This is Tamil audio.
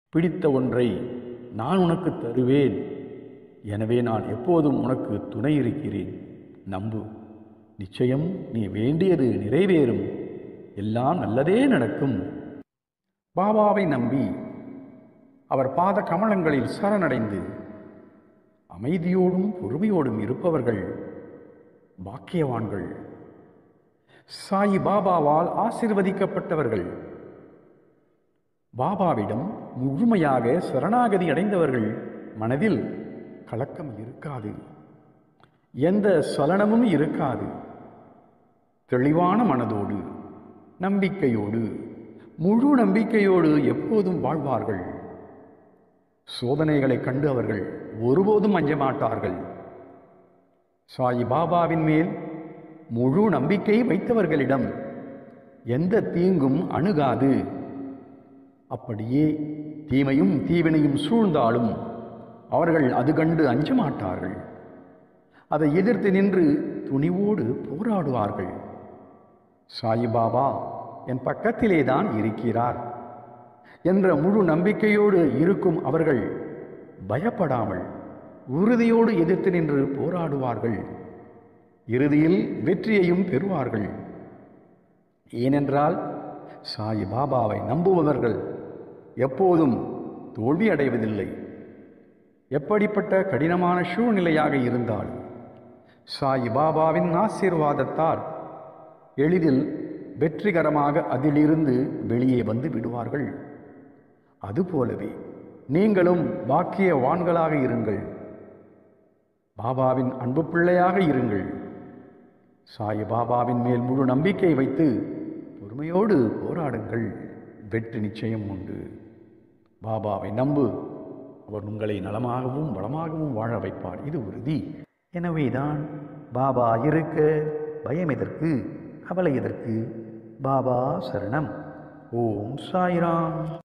பிடித்த ஒன்றை நான் உனக்கு தருவேன் எனவே நான் எப்போதும் உனக்கு துணை இருக்கிறேன் நம்பு நிச்சயம் நீ வேண்டியது நிறைவேறும் எல்லாம் நல்லதே நடக்கும் பாபாவை நம்பி அவர் பாத கமலங்களில் சரணடைந்து அமைதியோடும் பொறுமையோடும் இருப்பவர்கள் பாக்கியவான்கள் சாயி பாபாவால் ஆசிர்வதிக்கப்பட்டவர்கள் பாபாவிடம் முழுமையாக சரணாகதி அடைந்தவர்கள் மனதில் கலக்கம் இருக்காது எந்த சலனமும் இருக்காது தெளிவான மனதோடு நம்பிக்கையோடு முழு நம்பிக்கையோடு எப்போதும் வாழ்வார்கள் சோதனைகளைக் கண்டு அவர்கள் ஒருபோதும் அஞ்ச மாட்டார்கள் சாயி பாபாவின் மேல் முழு நம்பிக்கை வைத்தவர்களிடம் எந்த தீங்கும் அணுகாது அப்படியே தீமையும் தீவினையும் சூழ்ந்தாலும் அவர்கள் அது கண்டு அஞ்ச மாட்டார்கள் அதை எதிர்த்து நின்று துணிவோடு போராடுவார்கள் சாயிபாபா என் பக்கத்திலே தான் இருக்கிறார் என்ற முழு நம்பிக்கையோடு இருக்கும் அவர்கள் பயப்படாமல் உறுதியோடு எதிர்த்து நின்று போராடுவார்கள் இறுதியில் வெற்றியையும் பெறுவார்கள் ஏனென்றால் சாயி பாபாவை நம்புபவர்கள் எப்போதும் தோல்வி அடைவதில்லை எப்படிப்பட்ட கடினமான சூழ்நிலையாக இருந்தாலும் சாயி பாபாவின் ஆசீர்வாதத்தால் எளிதில் வெற்றிகரமாக அதிலிருந்து வெளியே வந்து விடுவார்கள் அதுபோலவே நீங்களும் பாக்கியவான்களாக இருங்கள் பாபாவின் அன்பு பிள்ளையாக இருங்கள் சாயி பாபாவின் மேல் முழு நம்பிக்கை வைத்து பொறுமையோடு போராடுங்கள் வெற்றி நிச்சயம் உண்டு பாபாவை நம்பு அவர் உங்களை நலமாகவும் வளமாகவும் வாழ வைப்பார் இது உறுதி எனவேதான் பாபா இருக்க பயம் எதற்கு கவலை எதற்கு பாபா சரணம் ஓம் சாய்ராம்